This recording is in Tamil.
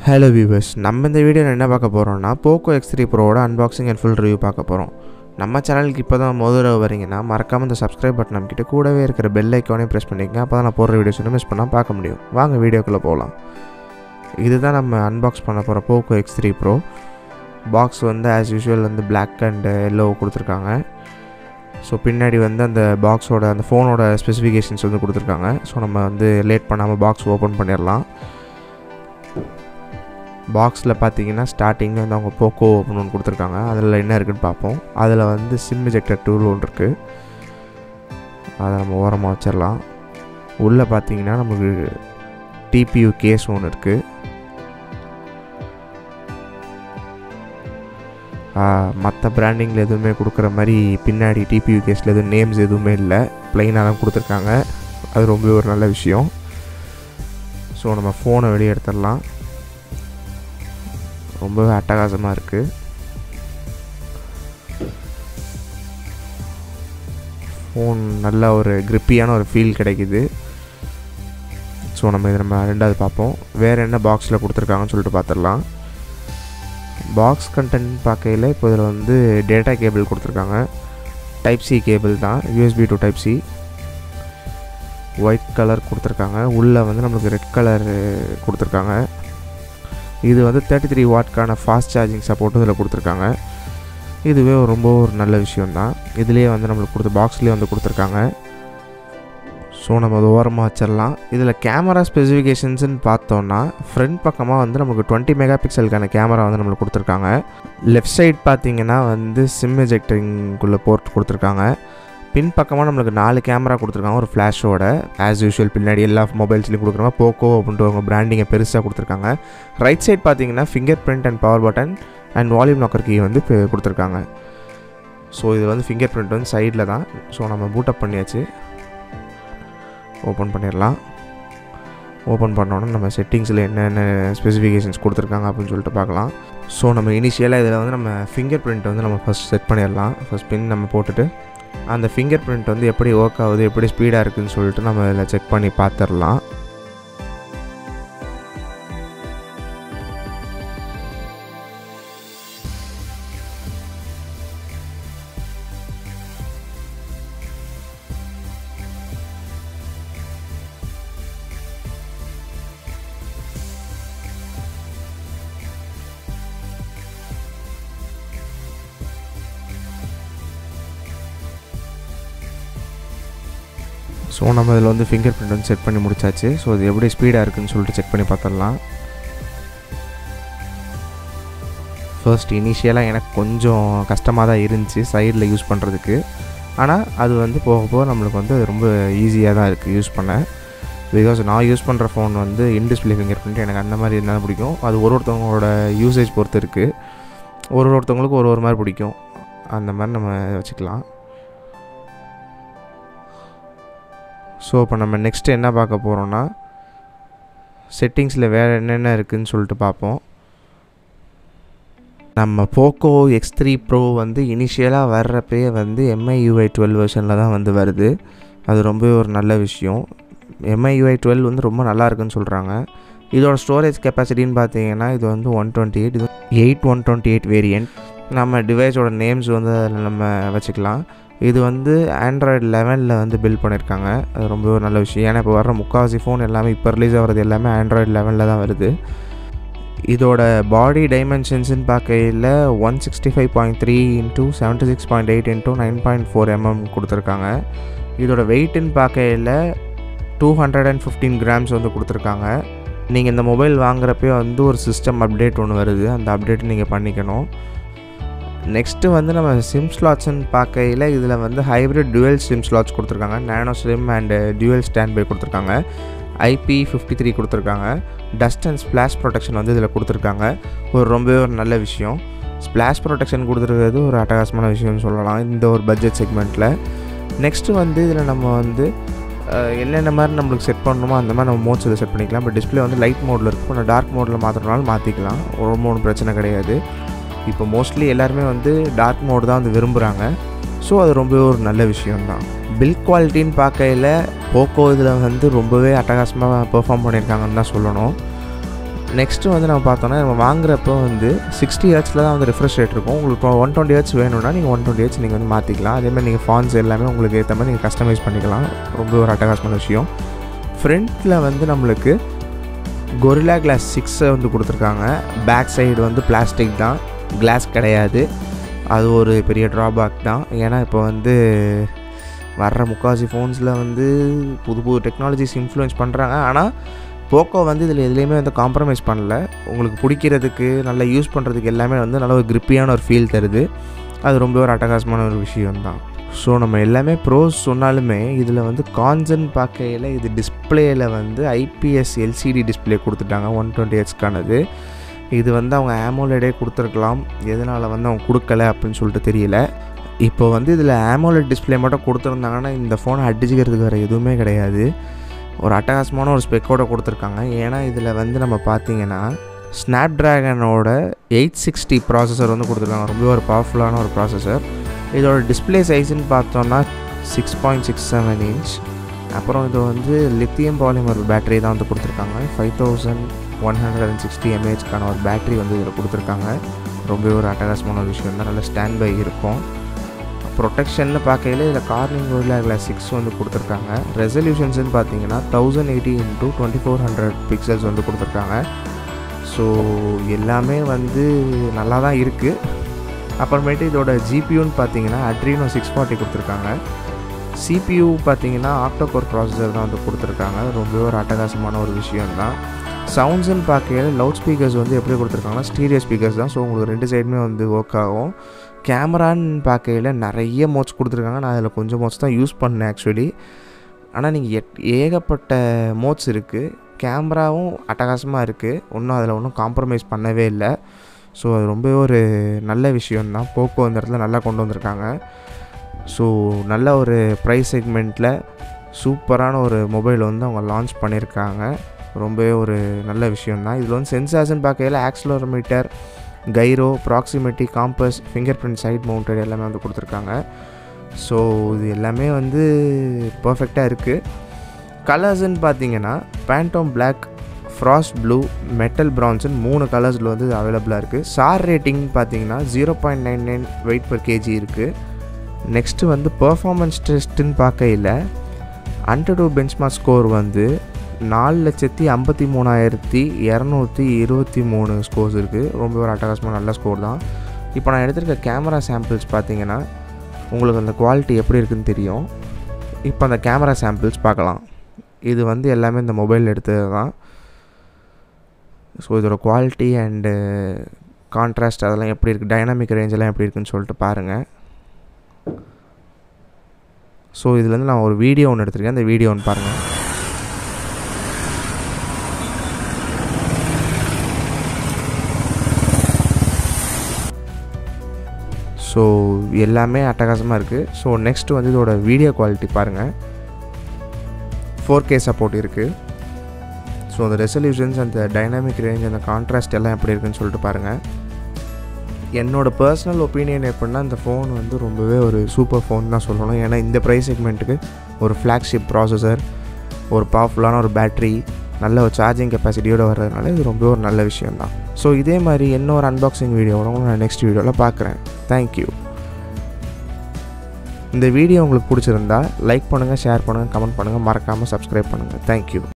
ஹலோ வியூவர்ஸ் நம்ம இந்த வீடியோவில் என்ன பார்க்க போகிறோம்னா போக்கோ எக்ஸ் த்ரீ ப்ரோவோட அன்பாக்சிங் அண்ட் ஃபுல் ரிவ்யூ பார்க்க போகிறோம் நம்ம சேனலுக்கு இப்போ தான் முதல்ல வரீங்கன்னா மறக்காமல் இந்த சப்ஸ்கிரைப் பட்டன் அமைக்கிட்டு கூடவே இருக்கிற பெல் ஐக்கானையும் ப்ரெஸ் பண்ணிக்கங்க அப்போ தான் நான் போடுற வீடியோஸ் இன்னும் மிஸ் பண்ணால் பார்க்க முடியும் வாங்க வீடியோக்குள்ளே போகலாம் இதுதான் நம்ம அன்பாக்ஸ் பண்ண போகிற Poco X three pro box வந்து ஆஸ் யூஷுவல் வந்து பிளாக் அண்ட் எல்லோ கொடுத்துருக்காங்க ஸோ பின்னாடி வந்து அந்த பாக்ஸோட அந்த ஃபோனோட ஸ்பெசிஃபிகேஷன்ஸ் வந்து கொடுத்துருக்காங்க ஸோ நம்ம வந்து லேட் பண்ணாமல் பாக்ஸ் ஓப்பன் பண்ணிடலாம் பாக்ஸில் பார்த்தீங்கன்னா ஸ்டார்டிங்கில் வந்து அவங்க போக்கோ அப்படின்னு ஒன்று கொடுத்துருக்காங்க அதில் என்ன இருக்குன்னு பார்ப்போம் அதில் வந்து சிம் எஜெக்டர் டூல் ஒன்று இருக்குது அதை நம்ம ஓரமாக வச்சிடலாம் உள்ளே பார்த்தீங்கன்னா நமக்கு டிபியூ கேஸ் ஒன்று இருக்குது மற்ற பிராண்டிங்கில் எதுவுமே கொடுக்குற மாதிரி பின்னாடி டிபியூ கேஸில் எதுவும் நேம்ஸ் எதுவுமே இல்லை ப்ளைனாக தான் கொடுத்துருக்காங்க அது ரொம்ப ஒரு நல்ல விஷயம் ஸோ நம்ம ஃபோனை வெளியே எடுத்துடலாம் ரொம்பவே அட்டகாசமாக இருக்குது ஃபோன் நல்ல ஒரு கிரிப்பியான ஒரு ஃபீல் கிடைக்குது ஸோ நம்ம இதை நம்ம ரெண்டாவது பார்ப்போம் வேறு என்ன பாக்ஸில் கொடுத்துருக்காங்கன்னு சொல்லிட்டு பார்த்துடலாம் பாக்ஸ் கண்டென்ட் பார்க்கையில் இப்போ இதில் வந்து டேட்டா கேபிள் கொடுத்துருக்காங்க டைப் சி கேபிள் தான் USB to type C white colour கொடுத்துருக்காங்க உள்ளே வந்து நம்மளுக்கு ரெட் கலர் கொடுத்துருக்காங்க இது வந்து தேர்ட்டி த்ரீ வாட்க்கான ஃபாஸ்ட் சார்ஜிங் சப்போர்ட்டும் இதில் கொடுத்துருக்காங்க இதுவே ரொம்ப ஒரு நல்ல விஷயந்தான் இதுலேயே வந்து நம்மளுக்கு கொடுத்த பாக்ஸ்லேயே வந்து கொடுத்துருக்காங்க ஸோ நம்ம அது ஓரமாக வச்சிடலாம் இதில் கேமரா ஸ்பெசிஃபிகேஷன்ஸ்னு பார்த்தோன்னா ஃப்ரண்ட் பக்கமாக வந்து நமக்கு டுவெண்ட்டி மெகா பிக்சலுக்கான கேமரா வந்து நம்மளுக்கு கொடுத்துருக்காங்க லெஃப்ட் சைட் பார்த்தீங்கன்னா வந்து சிம் எஜெக்டரிங்குள்ளே போர்ட் கொடுத்துருக்காங்க பின் பக்கமாக நம்மளுக்கு நாலு கேமரா கொடுத்துருக்காங்க ஒரு ஃப்ளாஷோட ஆஸ் யூஷுவல் பின்னாடி எல்லா மொபைல்ஸ்லையும் கொடுக்குறாங்க போக்கோ அப்படின்ட்டு அவங்க பிராண்டிங்கை பெருசாக கொடுத்துருக்காங்க ரைட் சைட் பார்த்தீங்கன்னா finger print and power button and volume locker key வந்து இப்போ கொடுத்துருக்காங்க ஸோ இது வந்து ஃபிங்கர் பிரிண்ட் வந்து சைடில் தான் ஸோ நம்ம பூட்டப் பண்ணியாச்சு ஓப்பன் பண்ணிடலாம் ஓப்பன் பண்ணோன்னா நம்ம செட்டிங்ஸில் என்னென்ன ஸ்பெசிஃபிகேஷன்ஸ் கொடுத்துருக்காங்க அப்படின்னு சொல்லிட்டு பார்க்கலாம் ஸோ நம்ம இனிஷியலாக இதில் வந்து நம்ம ஃபிங்கர் பிரிண்ட் வந்து நம்ம ஃபஸ்ட் செட் பண்ணிடலாம் ஃபஸ்ட் பின் நம்ம போட்டுட்டு அந்த ஃபிங்கர் பிரிண்ட் வந்து எப்படி ஒர்க் ஆகுது எப்படி ஸ்பீடாக இருக்குதுன்னு சொல்லிட்டு நம்ம இதில் செக் பண்ணி பார்த்துடலாம் ஸோ நம்ம இதில் வந்து ஃபிங்கர் பிரிண்ட் வந்து செட் பண்ணி முடிச்சாச்சு ஸோ அது எப்படி ஸ்பீடாக இருக்குதுன்னு சொல்லிட்டு செக் பண்ணி பார்த்துடலாம் ஃபர்ஸ்ட் இனிஷியலாக எனக்கு கொஞ்சம் கஷ்டமாக தான் இருந்துச்சு சைடில் யூஸ் பண்ணுறதுக்கு ஆனால் அது வந்து போக போக நம்மளுக்கு வந்து ரொம்ப ஈஸியாக தான் இருக்குது யூஸ் பண்ண பிகாஸ் நான் யூஸ் பண்ணுற ஃபோன் வந்து இன்டிஸ்பிளே ஃபிங்கர் பிரிண்ட் எனக்கு அந்த மாதிரி இருந்தால் பிடிக்கும் அது ஒரு ஒருத்தவங்களோட யூசேஜ் பொறுத்து இருக்குது ஒரு ஒருத்தவங்களுக்கு ஒரு ஒரு மாதிரி பிடிக்கும் அந்த மாதிரி நம்ம வச்சுக்கலாம் ஸோ இப்போ நம்ம நெக்ஸ்ட்டு என்ன பார்க்க போகிறோன்னா செட்டிங்ஸில் வேறு என்னென்ன இருக்குதுன்னு சொல்லிட்டு பார்ப்போம் நம்ம போக்கோ எக்ஸ் த்ரீ ப்ரோ வந்து இனிஷியலாக வர்றப்பே வந்து எம்ஐ டுவெல் வெர்ஷனில் தான் வந்து வருது அது ரொம்பவே ஒரு நல்ல விஷயம் எம்ஐ டுவெல் வந்து ரொம்ப நல்லா இருக்குன்னு சொல்கிறாங்க இதோட ஸ்டோரேஜ் கெப்பாசிட்டின்னு பார்த்தீங்கன்னா இது வந்து ஒன் டுவெண்ட்டி எயிட் இது eight one twenty eight variant நம்ம டிவைஸோட நேம்ஸ் வந்து அதில் நம்ம வச்சுக்கலாம் இது வந்து ஆண்ட்ராய்டு லெவனில் வந்து பில்ட் பண்ணியிருக்காங்க அது ரொம்ப ஒரு நல்ல விஷயம் ஏன்னா இப்போ வர்ற முக்கால்வாசி ஃபோன் எல்லாமே இப்போ ரிலீஸ் ஆகிறது எல்லாமே ஆண்ட்ராய்டு லெவனில் தான் வருது இதோட பாடி டைமென்ஷன்ஸ்னு பார்க்கையில் one sixty five point three into seventy six point eight into nine point four mm கொடுத்துருக்காங்க இதோட வெயிட்டுன்னு பார்க்கையில் two hundred and fifteen grams வந்து கொடுத்துருக்காங்க நீங்கள் இந்த மொபைல் வாங்குறப்பே வந்து ஒரு சிஸ்டம் அப்டேட் ஒன்று வருது அந்த அப்டேட் நீங்கள் பண்ணிக்கணும் நெக்ஸ்ட்டு வந்து நம்ம சிம் ஸ்லாட்ஸ்ன்னு பார்க்கையில் இதில் வந்து ஹைப்ரிட் டுவெல் சிம் ஸ்லாட்ஸ் கொடுத்துருக்காங்க nano sim and dual standby கொடுத்துருக்காங்க ஐபி ஃபிஃப்டி த்ரீ கொடுத்துருக்காங்க டஸ்ட் அண்ட் ஸ்ப்ளாஷ் ப்ரொடெக்ஷன் வந்து இதில் கொடுத்துருக்காங்க ஒரு ரொம்பவே ஒரு நல்ல விஷயம் ஸ்ப்ளாஷ் ப்ரொடெக்ஷன் கொடுத்துருக்கிறது ஒரு அட்டகாசமான விஷயம்னு சொல்லலாம் இந்த ஒரு பட்ஜெட் செக்மெண்ட்டில் நெக்ஸ்ட்டு வந்து இதில் நம்ம வந்து என்னென்ன மாதிரி நம்மளுக்கு செட் பண்ணணுமோ அந்த மாதிரி நம்ம மோட்ஸ் இதை செட் பண்ணிக்கலாம் பட் டிஸ்பிளே வந்து லைட் மோடில் இருக்கும் நான் டார்க் மோடில் மாற்றணுனாலும் மாற்றிக்கலாம் ரொம்ப ஒன்றும் பிரச்சனை கிடையாது இப்போ மோஸ்ட்லி எல்லாருமே வந்து டார்க் மோடு தான் வந்து விரும்புகிறாங்க ஸோ அது ரொம்பவே ஒரு நல்ல விஷயம்தான் பில் குவாலிட்டின்னு பார்க்கையில் போக்கோ இதில் வந்து ரொம்பவே அட்டகாசமாக பெர்ஃபார்ம் பண்ணியிருக்காங்கன்னு தான் சொல்லணும் நெக்ஸ்ட்டு வந்து நம்ம பார்த்தோன்னா நம்ம வாங்குறப்போ வந்து சிக்ஸ்டி ஹெர்ட்ஸில் தான் வந்து ரிஃப்ரெஷ் ரேட் இருக்கும் உங்களுக்கு இப்போ ஒன் டுவெண்ட்டி ஹெர்ட்ஸ் வேணும்னா நீங்கள் ஒன் டுவெண்ட்டி ஹெர்ட்ஸ் நீங்கள் வந்து மாற்றிக்கலாம் அதேமாதிரி நீங்கள் ஃபான்ஸ் எல்லாமே உங்களுக்கு ஏற்ற மாதிரி நீங்கள் கஸ்டமைஸ் பண்ணிக்கலாம் ரொம்ப ஒரு அட்டகாசமான விஷயம் ஃப்ரண்ட்டில் வந்து நம்மளுக்கு கொரில்லா கிளாஸ் சிக்ஸை வந்து கொடுத்துருக்காங்க பேக் சைடு வந்து பிளாஸ்டிக் தான் கிளாஸ் கிடையாது அது ஒரு பெரிய ட்ராபேக் தான் ஏன்னா இப்போ வந்து வர்ற முக்காசி ஃபோன்ஸில் வந்து புது புது டெக்னாலஜிஸ் இன்ஃப்ளூயன்ஸ் பண்ணுறாங்க ஆனால் போக்கோ வந்து இதில் எதுலேயுமே வந்து காம்ப்ரமைஸ் பண்ணல உங்களுக்கு பிடிக்கிறதுக்கு நல்லா யூஸ் பண்ணுறதுக்கு எல்லாமே வந்து நல்ல ஒரு கிரிப்பியான ஒரு ஃபீல் தருது அது ரொம்ப ஒரு அட்டகாசமான ஒரு விஷயம்தான் ஸோ நம்ம எல்லாமே ப்ரோஸ் சொன்னாலுமே இதில் வந்து கான்சன் பார்க்கையில் இது டிஸ்பிளேயில் வந்து ஐபிஎஸ் எல்சிடி டிஸ்பிளே கொடுத்துட்டாங்க ஒன் டுவெண்ட்டி ஹெச்க்கானது இது வந்து அவங்க ஆமோலடே கொடுத்துருக்கலாம் எதனால் வந்து அவங்க கொடுக்கல அப்படின்னு சொல்லிட்டு தெரியல இப்போ வந்து இதில் ஆமோலட் டிஸ்பிளே மட்டும் கொடுத்துருந்தாங்கன்னா இந்த ஃபோனை அடிச்சுக்கிறதுக்கு வேறு எதுவுமே கிடையாது ஒரு அட்டகாசமான ஒரு ஸ்பெக்கோட கொடுத்துருக்காங்க ஏன்னா இதில் வந்து நம்ம பார்த்தீங்கன்னா ஸ்னாப் ட்ராகனோட எயிட் சிக்ஸ்டி ப்ராசஸர் வந்து கொடுத்துருக்காங்க ரொம்ப ஒரு பவர்ஃபுல்லான ஒரு ப்ராசஸர் இதோட டிஸ்பிளே சைஸ்ன்னு பார்த்தோன்னா six point six seven inch அப்புறம் இது வந்து லித்தியம் பாலிமர் பேட்டரி தான் வந்து கொடுத்துருக்காங்க five thousand one hundred and sixty எம்ஏஹெச்க்கான ஒரு பேட்டரி வந்து இதில் கொடுத்துருக்காங்க ரொம்ப ஒரு அட்டகாசமான ஒரு விஷயம் தான் நல்ல ஸ்டாண்ட் பை இருக்கும் ப்ரொடெக்ஷன்னு பார்க்கையில் இதில் கார்னிங் கோரிலா கிளாஸ் சிக்ஸ் வந்து கொடுத்துருக்காங்க ரெசல்யூஷன்ஸ்னு பார்த்தீங்கன்னா thousand eighty into twenty four hundred pixels வந்து கொடுத்துருக்காங்க ஸோ எல்லாமே வந்து நல்லா தான் இருக்குது அப்புறமேட்டு இதோட ஜிபியூன்னு பார்த்தீங்கன்னா அட்ரீனோ சிக்ஸ் ஃபார்ட்டி கொடுத்துருக்காங்க சிபியூ பார்த்தீங்கன்னா ஆக்டோகோர் ப்ராசஸர் தான் வந்து கொடுத்துருக்காங்க ரொம்பவே ஒரு அட்டகாசமான ஒரு விஷயம் தான் சவுண்ட்ஸ்ன்னு பார்க்கையில் லவுட் ஸ்பீக்கர்ஸ் வந்து எப்படி கொடுத்துருக்காங்கன்னா ஸ்டீரியோ ஸ்பீக்கர்ஸ் தான் ஸோ உங்களுக்கு ரெண்டு சைடுமே வந்து ஒர்க் ஆகும் கேமரான்னு பார்க்கையில் நிறைய மோட்ஸ் கொடுத்துருக்காங்க நான் அதில் கொஞ்சம் மோட்ஸ் தான் யூஸ் பண்ணேன் ஆக்சுவலி ஆனால் நீங்கள் எட் ஏகப்பட்ட மோட்ஸ் இருக்குது கேமராவும் அட்டகாசமாக இருக்குது ஒன்றும் அதில் ஒன்றும் காம்ப்ரமைஸ் பண்ணவே இல்லை ஸோ அது ரொம்பவே ஒரு நல்ல விஷயந்தான் போக்கோ இந்த இடத்துல நல்லா கொண்டு வந்திருக்காங்க ஸோ நல்ல ஒரு ப்ரைஸ் செக்மெண்ட்டில் சூப்பரான ஒரு மொபைல் வந்து அவங்க லான்ச் பண்ணியிருக்காங்க ரொம்பவே ஒரு நல்ல விஷயந்தான் இதில் வந்து சென்சார்ஸ்ன்னு பார்க்கையில் accelerometer gyro proximity compass finger print side mounted எல்லாமே வந்து கொடுத்துருக்காங்க ஸோ இது எல்லாமே வந்து பர்ஃபெக்டாக இருக்குது கலர்ஸ்ன்னு பார்த்தீங்கன்னா phantom black frost blue metal ப்ரான்ஸ்னு மூணு கலர்ஸில் வந்து அவைலபிளாக இருக்குது சார் ரேட்டிங் பார்த்தீங்கன்னா zero point nine nine weight per kg இருக்குது நெக்ஸ்ட்டு வந்து பர்ஃபார்மன்ஸ் டெஸ்ட்டுன்னு பார்க்கையில் அண்டர் டூ பெஞ்ச்மார்க் ஸ்கோர் வந்து நாலு லட்சத்தி ஐம்பத்தி மூணாயிரத்தி இரநூத்தி இருபத்தி மூணு ஸ்கோர்ஸ் இருக்குது ரொம்ப ஒரு அட்டகாசமாக நல்ல ஸ்கோர் தான் இப்போ நான் எடுத்திருக்க கேமரா சாம்பிள்ஸ் பார்த்தீங்கன்னா உங்களுக்கு அந்த குவாலிட்டி எப்படி இருக்குன்னு தெரியும் இப்போ அந்த கேமரா சாம்பிள்ஸ் பார்க்கலாம் இது வந்து எல்லாமே இந்த மொபைல் எடுத்தது தான் ஸோ இதோட குவாலிட்டி அண்டு கான்ட்ராஸ்ட் அதெல்லாம் எப்படி இருக்குது டைனாமிக் ரேஞ்ச் எல்லாம் எப்படி இருக்குன்னு சொல்லிட்டு பாருங்கள் ஸோ இதுலேருந்து நான் ஒரு வீடியோ ஒன்று எடுத்திருக்கேன் அந்த வீடியோ ஒன்று பாருங்கள் ஸோ எல்லாமே அட்டகாசமாக இருக்குது ஸோ நெக்ஸ்ட் வந்து இதோட வீடியோ குவாலிட்டி பாருங்கள் ஃபோர் கே சப்போர்ட் இருக்குது ஸோ அந்த ரெசல்யூஷன்ஸ் அந்த டைனாமிக் ரேஞ்ச் அந்த கான்ட்ராஸ்ட் எல்லாம் எப்படி இருக்குன்னு சொல்லிட்டு பாருங்கள் என்னோடய பர்சனல் ஒப்பீனியன் எப்படின்னா இந்த ஃபோன் வந்து ரொம்பவே ஒரு சூப்பர் ஃபோன் தான் சொல்லணும் ஏன்னா இந்த ப்ரைஸ் செக்மெண்ட்டுக்கு ஒரு ஃப்ளாக்ஷிப் ப்ராசஸர் ஒரு பவர்ஃபுல்லான ஒரு பேட்ரி நல்ல ஒரு சார்ஜிங் கெப்பாசிட்டியோடு வர்றதுனால இது ரொம்ப ஒரு நல்ல விஷயம் தான் ஸோ இதே மாதிரி இன்னொரு அன்பாக்சிங் வீடியோவோட நான் நெக்ஸ்ட் வீடியோவில் பார்க்குறேன் தேங்க்யூ இந்த வீடியோ உங்களுக்கு பிடிச்சிருந்தா லைக் பண்ணுங்கள் ஷேர் பண்ணுங்கள் கமெண்ட் பண்ணுங்கள் மறக்காமல் சப்ஸ்கிரைப் பண்ணுங்கள் தேங்க்யூ